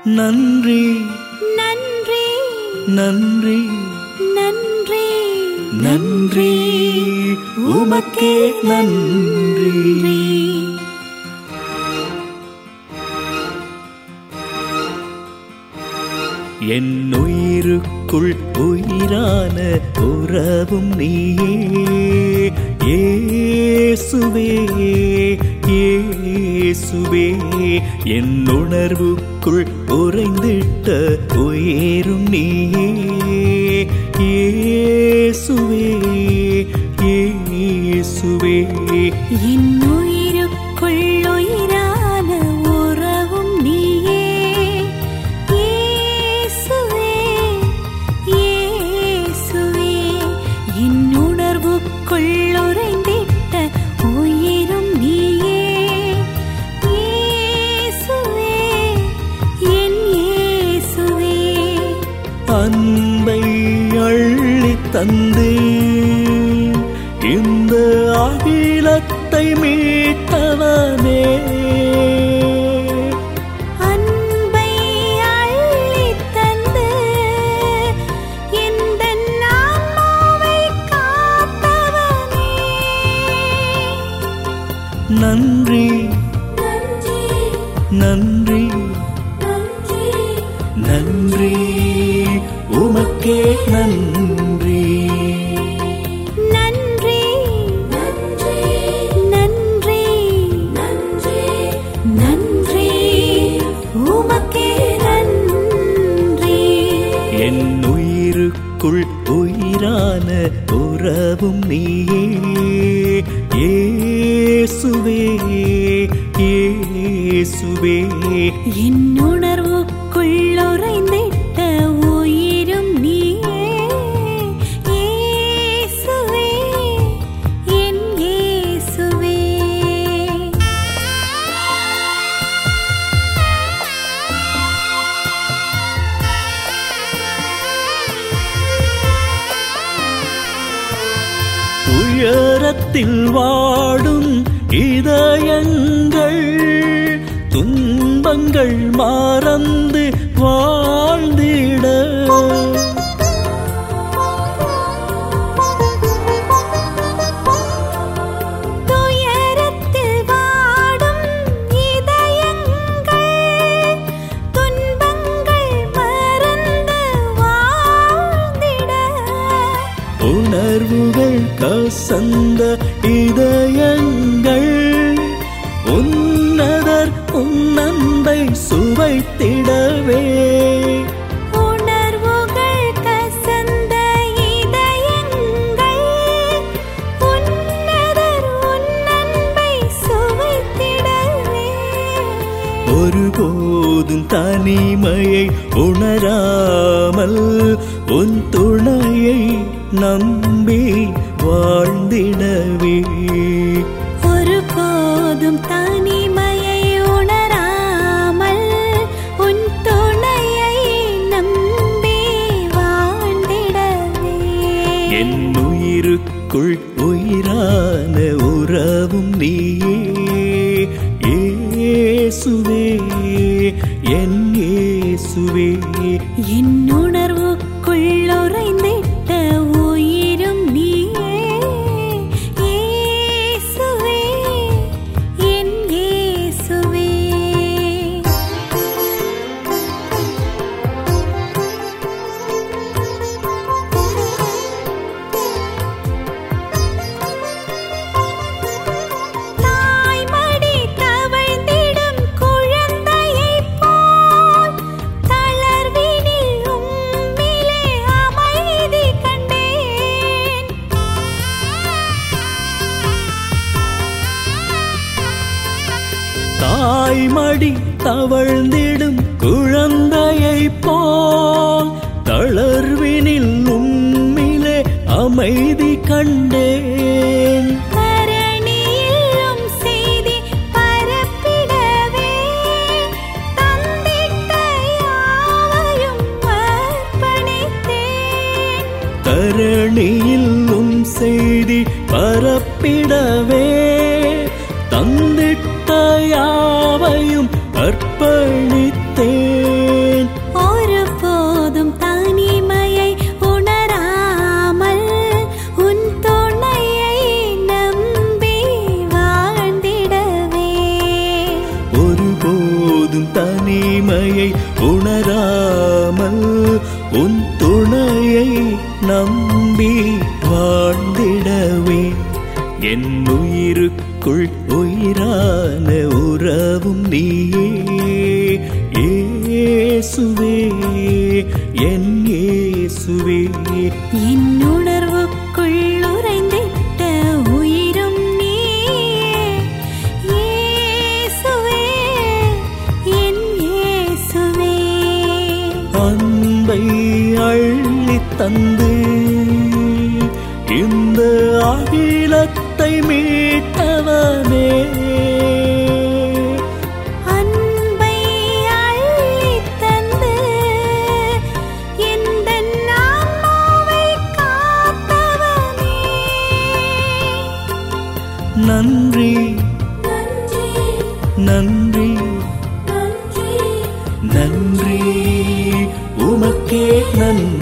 நன்றி நன்றி நன்றி நன்றி நன்றி உமக்கே நன்றி என் உயிருக்குள் உயிரான உறவும் நீயே இயேசுவே இயேசுவே என் உணர்வுக்குள் உறைந்திட்ட உயிரும் நீயே இயேசுவே இயேசுவே என் உயிருக்குள் உயிரான உறவும் நீயே இயேசுவே இயேசுவே என் உணர்வுக்குள் உறைந்திட்ட உயிரும் நீயே இயேசுவே என் இயேசுவே அன்பை அள்ளி தந்து இந்த அகிலத்தை மீட்டவனே அன்பை அள்ளித் தந்து எந்தன் ஆன்மாவை காத்தவனே நன்றி நன்றி நன்றி நன்றி நன்றி உமக்கே நன்றி நன்றி நன்றி நன்றி நன்றி உமக்கே நன்றி என் உயிருக்குள் உயிரான உறவும் நீயே இயேசுவே இயேசுவே என் உணர்வுக்குள் உறைந்திட்ட உயிரும் நீயே இயேசுவே என் இயேசுவே துயரத்தில் வாடும் இதயங்கள் துன்பங்கள் மறந்து வாழ்ந்திட துயரத்தில் வாடும் இதயங்கள் துன்பங்கள் மறந்து வாழ்ந்திட உணர்வுகள் கசந்த இதயங்கள் உன்னதர் உன்னன்பை சுவைத்திடவே உணர்வுகள் கசந்த இதயங்கள் உன்னதர் உன்னன்பை சுவைத்திடவே ஒருபோதும் தனிமையை உணராமல் உன் துணையை நம்பி வாழ்ந்திடவே ஒருபோதும் தனிமையை உணராமல் உன் துணையை நம்பி வாழ்ந்திடவே என் உயிருக்குள் உயிரான உறவும் நீயே இயேசுவே என் இயேசுவே என் உணர்வுக்குள் உறைந்திட்ட உயிரும் நீயே இயேசுவே என் இயேசுவே தாய்மடி தவழ்ந்திடும் குழந்தையைப் போல் தளர்வினில் உம்மிலே அமைதி கண்டேன் தாய்மடி தவழ்ந்திடும் குழந்தையைப் போல் தளர்வினில் உம்மிலே அமைதி கண்டேன் தரணியிலும் செய்தி பரப்பிடவே தந்திட்ட யாவையும் அர்ப்பணித்தேன் தரணியில் உம் செய்தி பரப்பிடவே தந்திட்ட யாவையும் அர்ப்பணித்தேன் என் உயிருக்குள் உயிரான உறவும் நீயே இயேசுவே என் இயேசுவே என் உணர்வுக்குள் உறைந்திட்ட உயிரும் நீயே இயேசுவே என் இயேசுவே அன்பை அள்ளித் தந்து இந்த அகிலத்தை மீட்டவனே அன்பை அள்ளித் தந்து எந்தன் ஆன்மாவை காத்தவனே நன்றி நன்றி நன்றி நன்றி நன்றி உமக்கே நன்றி